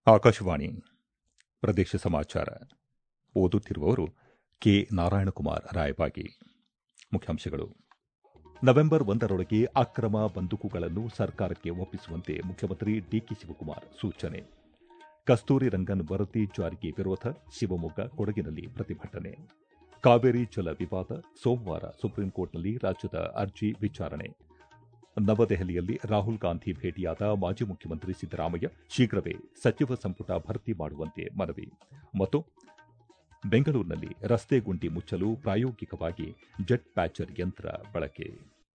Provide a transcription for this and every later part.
ಆಕಾಶವಾಣಿ ಪ್ರದೇಶ ಸಮಾಚಾರ ಓದುತ್ತಿರುವವರು ಕೆ ನಾರಾಯಣಕುಮಾರ್ ರಾಯಬಾಗಿ ಮುಖ್ಯಾಂಶಗಳು ನವೆಂಬರ್ ಒಂದರೊಳಗೆ ಅಕ್ರಮ ಬಂದೂಕುಗಳನ್ನು ಸರ್ಕಾರಕ್ಕೆ ಒಪ್ಪಿಸುವಂತೆ ಮುಖ್ಯಮಂತ್ರಿ ಡಿಕೆ ಶಿವಕುಮಾರ್ ಸೂಚನೆ ಕಸ್ತೂರಿ ರಂಗನ್ ವರದಿ ಜಾರಿಗೆ ವಿರೋಧ ಶಿವಮೊಗ್ಗ ಕೊಡಗಿನಲ್ಲಿ ಪ್ರತಿಭಟನೆ ಕಾವೇರಿ ಜಲ ವಿವಾದ ಸೋಮವಾರ ಸುಪ್ರೀಂಕೋರ್ಟ್ನಲ್ಲಿ ರಾಜ್ಯದ ಅರ್ಜಿ ವಿಚಾರಣೆ ನವದೆಹಲಿಯಲ್ಲಿ ರಾಹುಲ್ ಗಾಂಧಿ ಭೇಟಿಯಾದ ಮಾಜಿ ಮುಖ್ಯಮಂತ್ರಿ ಸಿದ್ದರಾಮಯ್ಯ ಶೀಘ್ರವೇ ಸಚಿವ ಸಂಪುಟ ಭರ್ತಿ ಮಾಡುವಂತೆ ಮನವಿ ಮತ್ತು ಬೆಂಗಳೂರಿನಲ್ಲಿ ರಸ್ತೆ ಗುಂಡಿ ಮುಚ್ಚಲು ಪ್ರಾಯೋಗಿಕವಾಗಿ ಜೆಟ್ ಪ್ಯಾಚರ್ ಯಂತ್ರ ಬಳಕೆ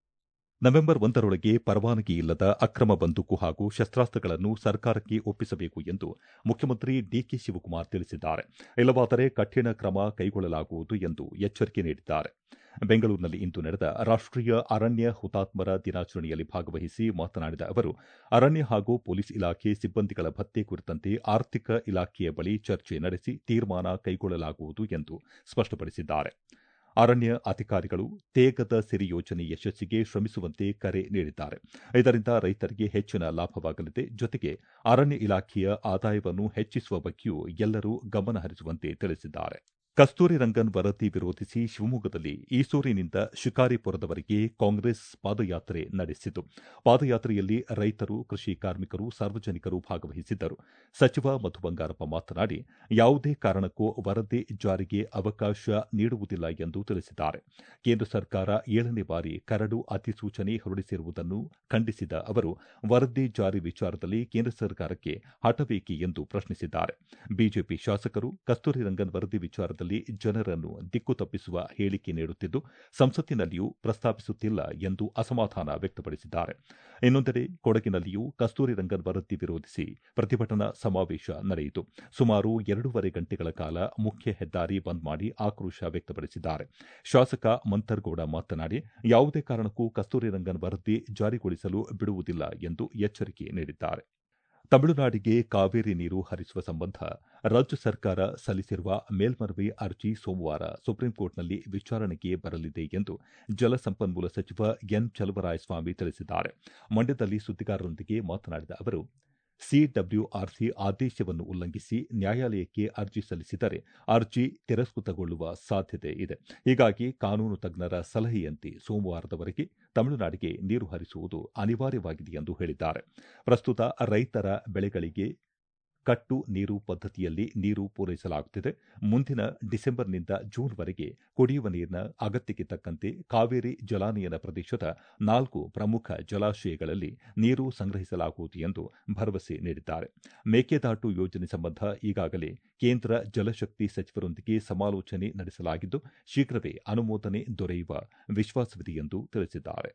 ನವೆಂಬರ್ ಒಂದರೊಳಗೆ ಪರವಾನಗಿ ಇಲ್ಲದ ಅಕ್ರಮ ಬಂದೂಕು ಹಾಗೂ ಶಸ್ತಾಸ್ತ್ರಗಳನ್ನು ಸರ್ಕಾರಕ್ಕೆ ಒಪ್ಪಿಸಬೇಕು ಎಂದು ಮುಖ್ಯಮಂತ್ರಿ ಡಿಕೆ ಶಿವಕುಮಾರ್ ತಿಳಿಸಿದ್ದಾರೆ ಇಲ್ಲವಾದರೆ ಕಠಿಣ ಕ್ರಮ ಕೈಗೊಳ್ಳಲಾಗುವುದು ಎಂದು ಎಚ್ಚರಿಕೆ ನೀಡಿದ್ದಾರೆ ಬೆಂಗಳೂರಿನಲ್ಲಿ ಇಂದು ನಡೆದ ರಾಷ್ಟೀಯ ಅರಣ್ಯ ಹುತಾತ್ಮರ ದಿನಾಚರಣೆಯಲ್ಲಿ ಭಾಗವಹಿಸಿ ಮಾತನಾಡಿದ ಅವರು ಅರಣ್ಯ ಹಾಗೂ ಪೊಲೀಸ್ ಇಲಾಖೆ ಸಿಬ್ಬಂದಿಗಳ ಭತ್ಯೆ ಕುರಿತಂತೆ ಆರ್ಥಿಕ ಇಲಾಖೆಯ ಬಳಿ ಚರ್ಚೆ ನಡೆಸಿ ತೀರ್ಮಾನ ಕೈಗೊಳ್ಳಲಾಗುವುದು ಎಂದು ಸ್ಪಷ್ಟಪಡಿಸಿದ್ದಾರೆ ಅರಣ್ಯ ಅಧಿಕಾರಿಗಳು ತೇಗದ ಸಿರಿ ಯೋಜನೆ ಯಶಸ್ಸಿಗೆ ಶ್ರಮಿಸುವಂತೆ ಕರೆ ನೀಡಿದ್ದಾರೆ ಇದರಿಂದ ರೈತರಿಗೆ ಹೆಚ್ಚಿನ ಲಾಭವಾಗಲಿದೆ ಜೊತೆಗೆ ಅರಣ್ಯ ಇಲಾಖೆಯ ಆದಾಯವನ್ನು ಹೆಚ್ಚಿಸುವ ಬಗ್ಗೆಯೂ ಎಲ್ಲರೂ ಗಮನ ಹರಿಸುವಂತೆ ತಿಳಿಸಿದ್ದಾರೆ ಕಸ್ತೂರಿ ರಂಗನ್ ವರದಿ ವಿರೋಧಿಸಿ ಶಿವಮೊಗ್ಗದಲ್ಲಿ ಈಸೂರಿನಿಂದ ಶಿಕಾರಿಪುರದವರೆಗೆ ಕಾಂಗ್ರೆಸ್ ಪಾದಯಾತ್ರೆ ನಡೆಸಿತು ಪಾದಯಾತ್ರೆಯಲ್ಲಿ ರೈತರು ಕೃಷಿ ಕಾರ್ಮಿಕರು ಸಾರ್ವಜನಿಕರು ಭಾಗವಹಿಸಿದ್ದರು ಸಚಿವ ಮಧು ಬಂಗಾರಪ್ಪ ಮಾತನಾಡಿ ಯಾವುದೇ ಕಾರಣಕ್ಕೂ ವರದಿ ಜಾರಿಗೆ ಅವಕಾಶ ನೀಡುವುದಿಲ್ಲ ಎಂದು ತಿಳಿಸಿದ್ದಾರೆ ಕೇಂದ್ರ ಸರ್ಕಾರ ಏಳನೇ ಬಾರಿ ಕರಡು ಅಧಿಸೂಚನೆ ಹೊರಡಿಸಿರುವುದನ್ನು ಖಂಡಿಸಿದ ಅವರು ವರದಿ ಜಾರಿ ವಿಚಾರದಲ್ಲಿ ಕೇಂದ್ರ ಸರ್ಕಾರಕ್ಕೆ ಹಠವೇಕೆ ಎಂದು ಪ್ರಶ್ನಿಸಿದ್ದಾರೆ ಬಿಜೆಪಿ ಶಾಸಕರು ಕಸ್ತೂರಿ ರಂಗನ್ ವರದಿ ವಿಚಾರದಲ್ಲಿ ಜನರನ್ನು ದಿಕ್ಕು ತಪ್ಪಿಸುವ ಹೇಳಿಕೆ ನೀಡುತ್ತಿದ್ದು ಸಂಸತ್ತಿನಲ್ಲಿಯೂ ಪ್ರಸ್ತಾಪಿಸುತ್ತಿಲ್ಲ ಎಂದು ಅಸಮಾಧಾನ ವ್ಯಕ್ತಪಡಿಸಿದ್ದಾರೆ ಇನ್ನೊಂದೆಡೆ ಕೊಡಗಿನಲ್ಲಿಯೂ ಕಸ್ತೂರಿ ರಂಗನ್ ವರದಿ ವಿರೋಧಿಸಿ ಪ್ರತಿಭಟನಾ ಸಮಾವೇಶ ನಡೆಯಿತು ಸುಮಾರು ಎರಡೂವರೆ ಗಂಟೆಗಳ ಕಾಲ ಮುಖ್ಯ ಹೆದ್ದಾರಿ ಬಂದ್ ಮಾಡಿ ಆಕ್ರೋಶ ವ್ಯಕ್ತಪಡಿಸಿದ್ದಾರೆ ಶಾಸಕ ಮಂಥರ್ಗೌಡ ಮಾತನಾಡಿ ಯಾವುದೇ ಕಾರಣಕ್ಕೂ ಕಸ್ತೂರಿ ರಂಗನ್ ವರದಿ ಜಾರಿಗೊಳಿಸಲು ಬಿಡುವುದಿಲ್ಲ ಎಂದು ಎಚ್ಚರಿಕೆ ನೀಡಿದ್ದಾರೆ ತಮಿಳುನಾಡಿಗೆ ಕಾವೇರಿ ನೀರು ಹರಿಸುವ ಸಂಬಂಧ ರಾಜ್ಯ ಸರ್ಕಾರ ಸಲ್ಲಿಸಿರುವ ಮೇಲ್ಮನವಿ ಅರ್ಜಿ ಸೋಮವಾರ ಸುಪ್ರೀಂಕೋರ್ಟ್ನಲ್ಲಿ ವಿಚಾರಣೆಗೆ ಬರಲಿದೆ ಎಂದು ಜಲಸಂಪನ್ಮೂಲ ಸಚಿವ ಎನ್ ಚಲುವರಾಯಸ್ವಾಮಿ ತಿಳಿಸಿದ್ದಾರೆ ಮಂಡ್ಯದಲ್ಲಿ ಸುದ್ದಿಗಾರರೊಂದಿಗೆ ಮಾತನಾಡಿದ ಅವರು ಸಿಡಬ್ಲ್ಯೂಆರ್ಸಿ ಆದೇಶವನ್ನು ಉಲ್ಲಂಘಿಸಿ ನ್ಯಾಯಾಲಯಕ್ಕೆ ಅರ್ಜಿ ಸಲ್ಲಿಸಿದರೆ ಅರ್ಜಿ ತಿರಸ್ಕೃತಗೊಳ್ಳುವ ಸಾಧ್ಯತೆ ಇದೆ ಹೀಗಾಗಿ ಕಾನೂನು ತಜ್ಞರ ಸಲಹೆಯಂತೆ ಸೋಮವಾರದವರೆಗೆ ತಮಿಳುನಾಡಿಗೆ ನೀರು ಹರಿಸುವುದು ಅನಿವಾರ್ಯವಾಗಿದೆ ಎಂದು ಹೇಳಿದ್ದಾರೆ ಪ್ರಸ್ತುತ ರೈತರ ಬೆಳೆಗಳಿಗೆ ಕಟ್ಟು ನೀರು ಪದ್ದತಿಯಲ್ಲಿ ನೀರು ಪೂರೈಸಲಾಗುತ್ತಿದೆ ಮುಂದಿನ ಡಿಸೆಂಬರ್ನಿಂದ ಜೂನ್ವರೆಗೆ ಕುಡಿಯುವ ನೀರಿನ ಅಗತ್ಯಕ್ಕೆ ತಕ್ಕಂತೆ ಕಾವೇರಿ ಜಲಾನಯನ ಪ್ರದೇಶದ ನಾಲ್ಕು ಪ್ರಮುಖ ಜಲಾಶಯಗಳಲ್ಲಿ ನೀರು ಸಂಗ್ರಹಿಸಲಾಗುವುದು ಎಂದು ಭರವಸೆ ನೀಡಿದ್ದಾರೆ ಮೇಕೆದಾಟು ಯೋಜನೆ ಸಂಬಂಧ ಈಗಾಗಲೇ ಕೇಂದ್ರ ಜಲಶಕ್ತಿ ಸಚಿವರೊಂದಿಗೆ ಸಮಾಲೋಚನೆ ನಡೆಸಲಾಗಿದ್ದು ಶೀಘ್ರವೇ ಅನುಮೋದನೆ ದೊರೆಯುವ ವಿಶ್ವಾಸವಿದೆ ಎಂದು ತಿಳಿಸಿದ್ದಾರೆ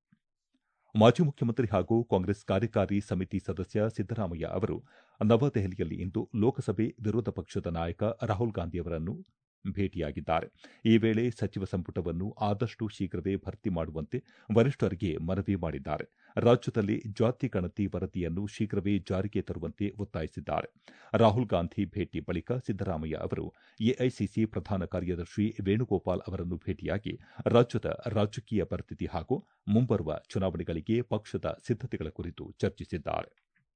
ಮಾಜಿ ಮುಖ್ಯಮಂತ್ರಿ ಹಾಗೂ ಕಾಂಗ್ರೆಸ್ ಕಾರ್ಯಕಾರಿ ಸಮಿತಿ ಸದಸ್ಯ ಸಿದ್ದರಾಮಯ್ಯ ಅವರು ನವದೆಹಲಿಯಲ್ಲಿ ಇಂದು ಲೋಕಸಭೆ ವಿರೋಧ ಪಕ್ಷದ ನಾಯಕ ರಾಹುಲ್ ಗಾಂಧಿಯವರನ್ನು ಭೇಟಿಯಾಗಿದ್ದಾರೆ ಈ ವೇಳೆ ಸಚಿವ ಸಂಪುಟವನ್ನು ಆದಷ್ಟು ಶೀಘ್ರವೇ ಭರ್ತಿ ಮಾಡುವಂತೆ ವರಿಷ್ಠರಿಗೆ ಮನವಿ ಮಾಡಿದ್ದಾರೆ ರಾಜ್ಯದಲ್ಲಿ ಜಾತಿ ಗಣತಿ ವರದಿಯನ್ನು ಶೀಘ್ರವೇ ಜಾರಿಗೆ ತರುವಂತೆ ಒತ್ತಾಯಿಸಿದ್ದಾರೆ ರಾಹುಲ್ ಗಾಂಧಿ ಭೇಟಿ ಬಳಿಕ ಸಿದ್ದರಾಮಯ್ಯ ಅವರು ಎಐಸಿಸಿ ಪ್ರಧಾನ ಕಾರ್ಯದರ್ಶಿ ವೇಣುಗೋಪಾಲ್ ಅವರನ್ನು ಭೇಟಿಯಾಗಿ ರಾಜ್ಯದ ರಾಜಕೀಯ ಪರಿಸ್ಥಿತಿ ಹಾಗೂ ಮುಂಬರುವ ಚುನಾವಣೆಗಳಿಗೆ ಪಕ್ಷದ ಸಿದ್ದತೆಗಳ ಕುರಿತು ಚರ್ಚಿಸಿದ್ದಾರೆ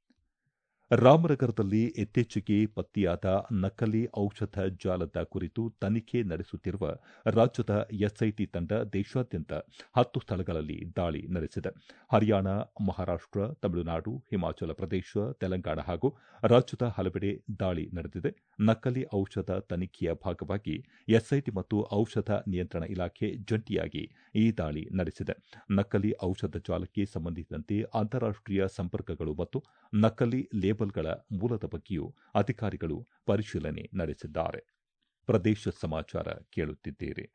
ರಾಮನಗರದಲ್ಲಿ ಇತ್ತೀಚೆಗೆ ಪತ್ತೆಯಾದ ನಕಲಿ ಔಷಧ ಜಾಲದ ಕುರಿತು ತನಿಖೆ ನಡೆಸುತ್ತಿರುವ ರಾಜ್ಯದ ಎಸ್ಐಟಿ ತಂಡ ದೇಶಾದ್ಯಂತ ಹತ್ತು ಸ್ಥಳಗಳಲ್ಲಿ ದಾಳಿ ನಡೆಸಿದೆ ಹರಿಯಾಣ ಮಹಾರಾಷ್ಟ ತಮಿಳುನಾಡು ಹಿಮಾಚಲ ಪ್ರದೇಶ ತೆಲಂಗಾಣ ಹಾಗೂ ರಾಜ್ಯದ ಹಲವೆಡೆ ದಾಳಿ ನಡೆದಿದೆ ನಕಲಿ ಔಷಧ ತನಿಖೆಯ ಭಾಗವಾಗಿ ಎಸ್ಐಟಿ ಮತ್ತು ಔಷಧ ನಿಯಂತ್ರಣ ಇಲಾಖೆ ಜಂಟಿಯಾಗಿ ಈ ದಾಳಿ ನಡೆಸಿದೆ ನಕಲಿ ಔಷಧ ಜಾಲಕ್ಕೆ ಸಂಬಂಧಿಸಿದಂತೆ ಅಂತಾರಾಷ್ಟೀಯ ಸಂಪರ್ಕಗಳು ಮತ್ತು ನಕಲಿ ಲೇಬಲ್ಗಳ ಮೂಲದ ಬಗ್ಗೆಯೂ ಅಧಿಕಾರಿಗಳು ಪರಿಶೀಲನೆ ನಡೆಸಿದ್ದಾರೆ ಪ್ರದೇಶ ಸಮಾಚಾರ ಕೇಳುತ್ತಿದ್ದೀರಿ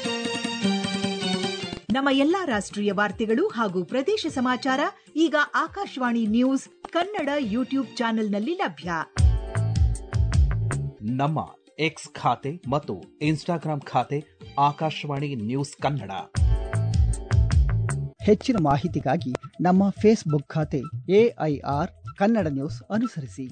ನಮ್ಮ ಎಲ್ಲಾ ರಾಷ್ಟ್ರೀಯ ವಾರ್ತೆಗಳು ಹಾಗೂ ಪ್ರದೇಶ ಸಮಾಚಾರ ಈಗ ಆಕಾಶವಾಣಿ ನ್ಯೂಸ್ ಕನ್ನಡ ಯೂಟ್ಯೂಬ್ ಚಾನೆಲ್ನಲ್ಲಿ ಲಭ್ಯ ನಮ್ಮ ಎಕ್ಸ್ ಖಾತೆ ಮತ್ತು ಇನ್ಸ್ಟಾಗ್ರಾಂ ಖಾತೆ ಆಕಾಶವಾಣಿ ನ್ಯೂಸ್ ಕನ್ನಡ ಹೆಚ್ಚಿನ ಮಾಹಿತಿಗಾಗಿ ನಮ್ಮ ಫೇಸ್ಬುಕ್ ಖಾತೆ ಎಐಆರ್ ಕನ್ನಡ ನ್ಯೂಸ್ ಅನುಸರಿಸಿ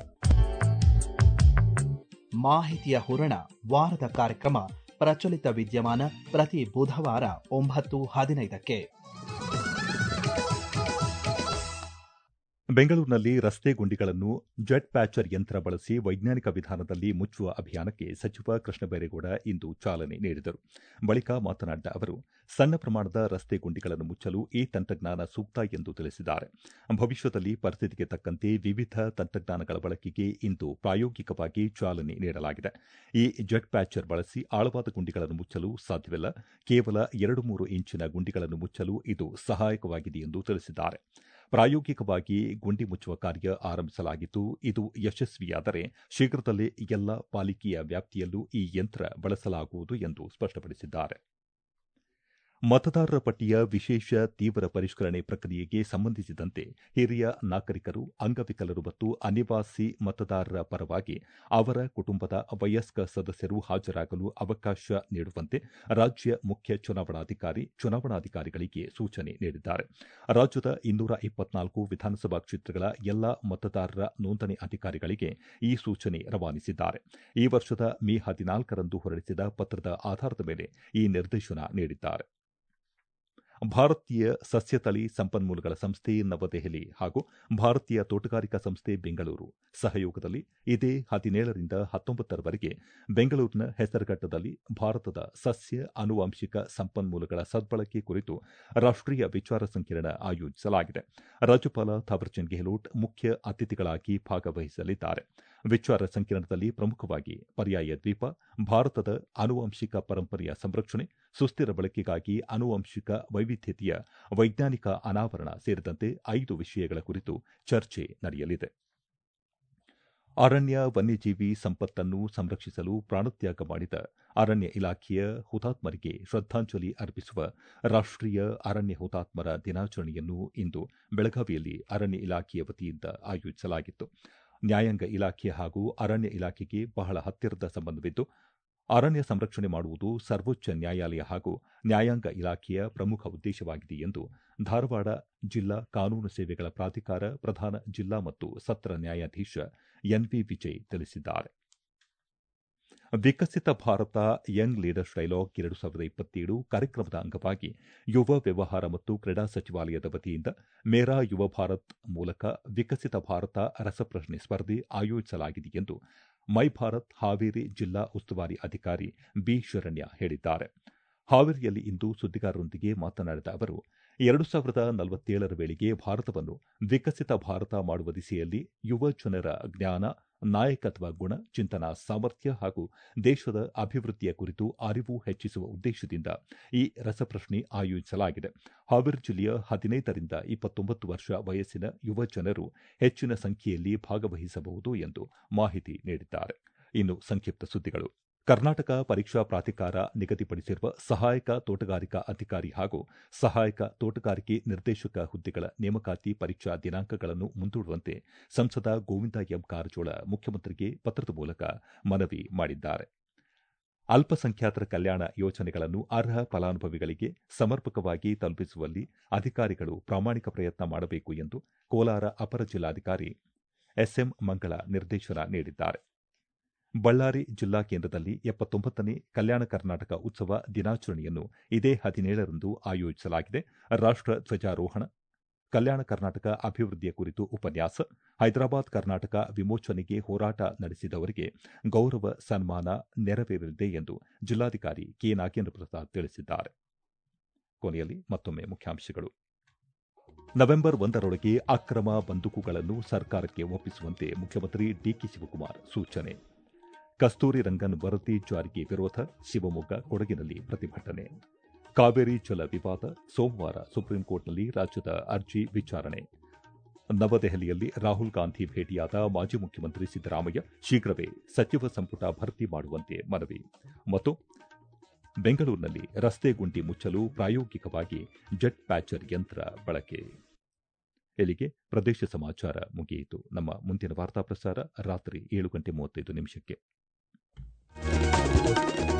ಮಾಹಿತಿಯ ಹೂರಣ ವಾರದ ಕಾರ್ಯಕ್ರಮ ಪ್ರಚಲಿತ ವಿದ್ಯಮಾನ ಪ್ರತಿ ಬುಧವಾರ ಒಂಬತ್ತು ಹದಿನೈದಕ್ಕೆ ಬೆಂಗಳೂರಿನಲ್ಲಿ ರಸ್ತೆ ಗುಂಡಿಗಳನ್ನು ಜೆಟ್ ಪ್ಯಾಚರ್ ಯಂತ್ರ ಬಳಸಿ ವೈಜ್ಞಾನಿಕ ವಿಧಾನದಲ್ಲಿ ಮುಚ್ಚುವ ಅಭಿಯಾನಕ್ಕೆ ಸಚಿವ ಕೃಷ್ಣ ಬೈರೇಗೌಡ ಇಂದು ಚಾಲನೆ ನೀಡಿದರು ಬಳಿಕ ಮಾತನಾಡಿದ ಅವರು ಸಣ್ಣ ಪ್ರಮಾಣದ ರಸ್ತೆ ಗುಂಡಿಗಳನ್ನು ಮುಚ್ಚಲು ಈ ತಂತ್ರಜ್ಞಾನ ಸೂಕ್ತ ಎಂದು ತಿಳಿಸಿದ್ದಾರೆ ಭವಿಷ್ಯದಲ್ಲಿ ಪರಿಸ್ಥಿತಿಗೆ ತಕ್ಕಂತೆ ವಿವಿಧ ತಂತ್ರಜ್ಞಾನಗಳ ಬಳಕೆಗೆ ಇಂದು ಪ್ರಾಯೋಗಿಕವಾಗಿ ಚಾಲನೆ ನೀಡಲಾಗಿದೆ ಈ ಜೆಟ್ ಪ್ಯಾಚರ್ ಬಳಸಿ ಆಳವಾದ ಗುಂಡಿಗಳನ್ನು ಮುಚ್ಚಲು ಸಾಧ್ಯವಿಲ್ಲ ಕೇವಲ ಎರಡು ಮೂರು ಇಂಚಿನ ಗುಂಡಿಗಳನ್ನು ಮುಚ್ಚಲು ಇದು ಸಹಾಯಕವಾಗಿದೆ ಎಂದು ತಿಳಿಸಿದ್ದಾರೆ ಪ್ರಾಯೋಗಿಕವಾಗಿ ಗುಂಡಿ ಮುಚ್ಚುವ ಕಾರ್ಯ ಆರಂಭಿಸಲಾಗಿದ್ದು ಇದು ಯಶಸ್ವಿಯಾದರೆ ಶೀಘ್ರದಲ್ಲೇ ಎಲ್ಲ ಪಾಲಿಕೆಯ ವ್ಯಾಪ್ತಿಯಲ್ಲೂ ಈ ಯಂತ್ರ ಬಳಸಲಾಗುವುದು ಎಂದು ಸ್ಪಷ್ಟಪಡಿಸಿದ್ದಾರೆ ಮತದಾರರ ಪಟ್ಟಿಯ ವಿಶೇಷ ತೀವ್ರ ಪರಿಷ್ಕರಣೆ ಪ್ರಕ್ರಿಯೆಗೆ ಸಂಬಂಧಿಸಿದಂತೆ ಹಿರಿಯ ನಾಗರಿಕರು ಅಂಗವಿಕಲರು ಮತ್ತು ಅನಿವಾಸಿ ಮತದಾರರ ಪರವಾಗಿ ಅವರ ಕುಟುಂಬದ ವಯಸ್ಕ ಸದಸ್ಯರು ಹಾಜರಾಗಲು ಅವಕಾಶ ನೀಡುವಂತೆ ರಾಜ್ಯ ಮುಖ್ಯ ಚುನಾವಣಾಧಿಕಾರಿ ಚುನಾವಣಾಧಿಕಾರಿಗಳಿಗೆ ಸೂಚನೆ ನೀಡಿದ್ದಾರೆ ರಾಜ್ಯದ ಇನ್ನೂರ ಇಪ್ಪತ್ನಾಲ್ಕು ವಿಧಾನಸಭಾ ಕ್ಷೇತ್ರಗಳ ಎಲ್ಲ ಮತದಾರರ ನೋಂದಣಿ ಅಧಿಕಾರಿಗಳಿಗೆ ಈ ಸೂಚನೆ ರವಾನಿಸಿದ್ದಾರೆ ಈ ವರ್ಷದ ಮೇ ಹದಿನಾಲ್ಕರಂದು ಹೊರಡಿಸಿದ ಪತ್ರದ ಆಧಾರದ ಮೇಲೆ ಈ ನಿರ್ದೇಶನ ನೀಡಿದ್ದಾರೆ ಭಾರತೀಯ ಸಸ್ಯತಳಿ ಸಂಪನ್ಮೂಲಗಳ ಸಂಸ್ಥೆ ನವದೆಹಲಿ ಹಾಗೂ ಭಾರತೀಯ ತೋಟಗಾರಿಕಾ ಸಂಸ್ಥೆ ಬೆಂಗಳೂರು ಸಹಯೋಗದಲ್ಲಿ ಇದೇ ಹದಿನೇಳರಿಂದ ಹತ್ತೊಂಬತ್ತರವರೆಗೆ ಬೆಂಗಳೂರಿನ ಹೆಸರಘಟ್ಟದಲ್ಲಿ ಭಾರತದ ಸಸ್ಯ ಆನುವಂಶಿಕ ಸಂಪನ್ಮೂಲಗಳ ಸದ್ಬಳಕೆ ಕುರಿತು ರಾಷ್ಟೀಯ ವಿಚಾರ ಸಂಕಿರಣ ಆಯೋಜಿಸಲಾಗಿದೆ ರಾಜ್ಯಪಾಲ ಥಾವರ್ಚಂದ್ ಗೆಹ್ಲೋಟ್ ಮುಖ್ಯ ಅತಿಥಿಗಳಾಗಿ ಭಾಗವಹಿಸಲಿದ್ದಾರೆ ವಿಚಾರ ಸಂಕಿರಣದಲ್ಲಿ ಪ್ರಮುಖವಾಗಿ ಪರ್ಯಾಯ ದ್ವೀಪ ಭಾರತದ ಆನುವಂಶಿಕ ಪರಂಪರೆಯ ಸಂರಕ್ಷಣೆ ಸುಸ್ಥಿರ ಬಳಕೆಗಾಗಿ ಆನುವಂಶಿಕ ವೈವಿಧ್ಯತೆಯ ವೈಜ್ಞಾನಿಕ ಅನಾವರಣ ಸೇರಿದಂತೆ ಐದು ವಿಷಯಗಳ ಕುರಿತು ಚರ್ಚೆ ನಡೆಯಲಿದೆ ಅರಣ್ಯ ವನ್ಯಜೀವಿ ಸಂಪತ್ತನ್ನು ಸಂರಕ್ಷಿಸಲು ಪ್ರಾಣತ್ಯಾಗ ಮಾಡಿದ ಅರಣ್ಯ ಇಲಾಖೆಯ ಹುತಾತ್ಮರಿಗೆ ಶ್ರದ್ದಾಂಜಲಿ ಅರ್ಪಿಸುವ ರಾಷ್ಟೀಯ ಅರಣ್ಯ ಹುತಾತ್ಮರ ದಿನಾಚರಣೆಯನ್ನು ಇಂದು ಬೆಳಗಾವಿಯಲ್ಲಿ ಅರಣ್ಯ ಇಲಾಖೆಯ ವತಿಯಿಂದ ಆಯೋಜಿಸಲಾಗಿತ್ತು ನ್ಯಾಯಾಂಗ ಇಲಾಖೆ ಹಾಗೂ ಅರಣ್ಯ ಇಲಾಖೆಗೆ ಬಹಳ ಹತ್ತಿರದ ಸಂಬಂಧವಿದ್ದು ಅರಣ್ಯ ಸಂರಕ್ಷಣೆ ಮಾಡುವುದು ಸರ್ವೋಚ್ಚ ನ್ಯಾಯಾಲಯ ಹಾಗೂ ನ್ಯಾಯಾಂಗ ಇಲಾಖೆಯ ಪ್ರಮುಖ ಉದ್ದೇಶವಾಗಿದೆ ಎಂದು ಧಾರವಾಡ ಜಿಲ್ಲಾ ಕಾನೂನು ಸೇವೆಗಳ ಪ್ರಾಧಿಕಾರ ಪ್ರಧಾನ ಜಿಲ್ಲಾ ಮತ್ತು ಸತ್ರ ನ್ಯಾಯಾಧೀಶ ಎನ್ವಿ ವಿಜಯ್ ತಿಳಿಸಿದ್ದಾರೆ Viksit Bharat young leaders dialogue ಎರಡು ಸಾವಿರದ ಇಪ್ಪತ್ತೇಳು ಕಾರ್ಯಕ್ರಮದ ಅಂಗವಾಗಿ ಯುವ ವ್ಯವಹಾರ ಮತ್ತು ಕ್ರೀಡಾ ಸಚಿವಾಲಯದ ವತಿಯಿಂದ ಮೇರಾ ಯುವ ಭಾರತ್ ಮೂಲಕ ವಿಕಸಿತ ಭಾರತ ರಸಪ್ರಶ್ನೆ ಸ್ಪರ್ಧೆ ಆಯೋಜಿಸಲಾಗಿದೆ ಎಂದು ಮೈ ಭಾರತ್ ಹಾವೇರಿ ಜಿಲ್ಲಾ ಉಸ್ತುವಾರಿ ಅಧಿಕಾರಿ ಬಿ ಶರಣ್ಯ ಹೇಳಿದ್ದಾರೆ ಹಾವೇರಿಯಲ್ಲಿ ಇಂದು ಸುದ್ದಿಗಾರರೊಂದಿಗೆ ಮಾತನಾಡಿದ ಅವರು ಎರಡು ಸಾವಿರದ ನಲವತ್ತೇಳರ ವೇಳೆಗೆ ಭಾರತವನ್ನು ವಿಕಸಿತ ಭಾರತ ಮಾಡುವ ದಿಸೆಯಲ್ಲಿ ಯುವ ಜನರ ಜ್ಞಾನ ನಾಯಕತ್ವ ಗುಣ ಚಿಂತನಾ ಸಾಮರ್ಥ್ಯ ಹಾಗೂ ದೇಶದ ಅಭಿವೃದ್ಧಿಯ ಕುರಿತು ಅರಿವು ಹೆಚ್ಚಿಸುವ ಉದ್ದೇಶದಿಂದ ಈ ರಸಪ್ರಶ್ನೆ ಆಯೋಜಿಸಲಾಗಿದೆ ಹಾವೇರಿ ಜಿಲ್ಲೆಯ ಹದಿನೈದರಿಂದ ಇಪ್ಪತ್ತೊಂಬತ್ತು ವರ್ಷ ವಯಸ್ಸಿನ ಯುವ ಜನರು ಹೆಚ್ಚಿನ ಸಂಖ್ಯೆಯಲ್ಲಿ ಭಾಗವಹಿಸಬಹುದು ಎಂದು ಮಾಹಿತಿ ನೀಡಿದ್ದಾರೆ ಇನ್ನು ಸಂಕ್ಷಿಪ್ತ ಸುದ್ದಿಗಳು ಕರ್ನಾಟಕ ಪರೀಕ್ಷಾ ಪ್ರಾಧಿಕಾರ ನಿಗದಿಪಡಿಸಿರುವ ಸಹಾಯಕ ತೋಟಗಾರಿಕಾ ಅಧಿಕಾರಿ ಹಾಗೂ ಸಹಾಯಕ ತೋಟಗಾರಿಕೆ ನಿರ್ದೇಶಕ ಹುದ್ದೆಗಳ ನೇಮಕಾತಿ ಪರೀಕ್ಷಾ ದಿನಾಂಕಗಳನ್ನು ಮುಂದೂಡುವಂತೆ ಸಂಸದ ಗೋವಿಂದ ಎಂ ಕಾರಜೋಳ ಮುಖ್ಯಮಂತ್ರಿಗೆ ಪತ್ರದ ಮೂಲಕ ಮನವಿ ಮಾಡಿದ್ದಾರೆ ಅಲ್ಪಸಂಖ್ಯಾತರ ಕಲ್ಯಾಣ ಯೋಜನೆಗಳನ್ನು ಅರ್ಹ ಫಲಾನುಭವಿಗಳಿಗೆ ಸಮರ್ಪಕವಾಗಿ ತಲುಪಿಸುವಲ್ಲಿ ಅಧಿಕಾರಿಗಳು ಪ್ರಾಮಾಣಿಕ ಪ್ರಯತ್ನ ಮಾಡಬೇಕು ಎಂದು ಕೋಲಾರ ಅಪರ ಜಿಲ್ಲಾಧಿಕಾರಿ ಎಸ್ಎಂ ಮಂಗಳ ನಿರ್ದೇಶನ ನೀಡಿದ್ದಾರೆ ಬಳ್ಳಾರಿ ಜಿಲ್ಲಾ ಕೇಂದ್ರದಲ್ಲಿ ಎಪ್ಪತ್ತೊಂಬತ್ತನೇ ಕಲ್ಯಾಣ ಕರ್ನಾಟಕ ಉತ್ಸವ ದಿನಾಚರಣೆಯನ್ನು ಇದೇ ಹದಿನೇಳರಂದು ಆಯೋಜಿಸಲಾಗಿದೆ ರಾಷ್ಟ ಧ್ವಜಾರೋಹಣ ಕಲ್ಯಾಣ ಕರ್ನಾಟಕ ಅಭಿವೃದ್ಧಿಯ ಕುರಿತು ಉಪನ್ಯಾಸ ಹೈದರಾಬಾದ್ ಕರ್ನಾಟಕ ವಿಮೋಚನೆಗೆ ಹೋರಾಟ ನಡೆಸಿದವರಿಗೆ ಗೌರವ ಸನ್ಮಾನ ನೆರವೇರಲಿದೆ ಎಂದು ಜಿಲ್ಲಾಧಿಕಾರಿ ಕೆ ನಾಗೇಂದ್ರ ಪ್ರಸಾದ್ ತಿಳಿಸಿದ್ದಾರೆ ಕೊನೆಯಲ್ಲಿ ಮತ್ತೊಮ್ಮೆ ಮುಖ್ಯಾಂಶಗಳು ನವೆಂಬರ್ ಒಂದರೊಳಗೆ ಅಕ್ರಮ ಬಂದೂಕುಗಳನ್ನು ಸರ್ಕಾರಕ್ಕೆ ಒಪ್ಪಿಸುವಂತೆ ಮುಖ್ಯಮಂತ್ರಿ ಡಿಕೆ ಶಿವಕುಮಾರ್ ಸೂಚನೆ ಕಸ್ತೂರಿ ರಂಗನ್ ವರದಿ ಜಾರಿಗೆ ವಿರೋಧ ಶಿವಮೊಗ್ಗ ಕೊಡಗಿನಲ್ಲಿ ಪ್ರತಿಭಟನೆ ಕಾವೇರಿ ಜಲ ವಿವಾದ ಸೋಮವಾರ ಸುಪ್ರೀಂ ಕೋರ್ಟ್ನಲ್ಲಿ ರಾಜ್ಯದ ಅರ್ಜಿ ವಿಚಾರಣೆ ನವದೆಹಲಿಯಲ್ಲಿ ರಾಹುಲ್ ಗಾಂಧಿ ಭೇಟಿಯಾದ ಮಾಜಿ ಮುಖ್ಯಮಂತ್ರಿ ಸಿದ್ದರಾಮಯ್ಯ ಶೀಘ್ರವೇ ಸಚಿವ ಸಂಪುಟ ಭರ್ತಿ ಮಾಡುವಂತೆ ಮನವಿ ಮತ್ತು ಬೆಂಗಳೂರಿನಲ್ಲಿ ರಸ್ತೆ ಗುಂಡಿ ಮುಚ್ಚಲು ಪ್ರಾಯೋಗಿಕವಾಗಿ ಜೆಟ್ ಪ್ಯಾಚರ್ ಯಂತ್ರ ಬಳಕೆ ಇಲ್ಲಿಗೆ ಪ್ರದೇಶ ಸಮಾಚಾರ ಮುಗಿಯಿತು ನಮ್ಮ ಮುಂದಿನ ವಾರ್ತಾ ಪ್ರಸಾರ ರಾತ್ರಿ ಏಳು ಗಂಟೆ ಮೂವತ್ತೈದು ನಿಮಿಷಕ್ಕೆ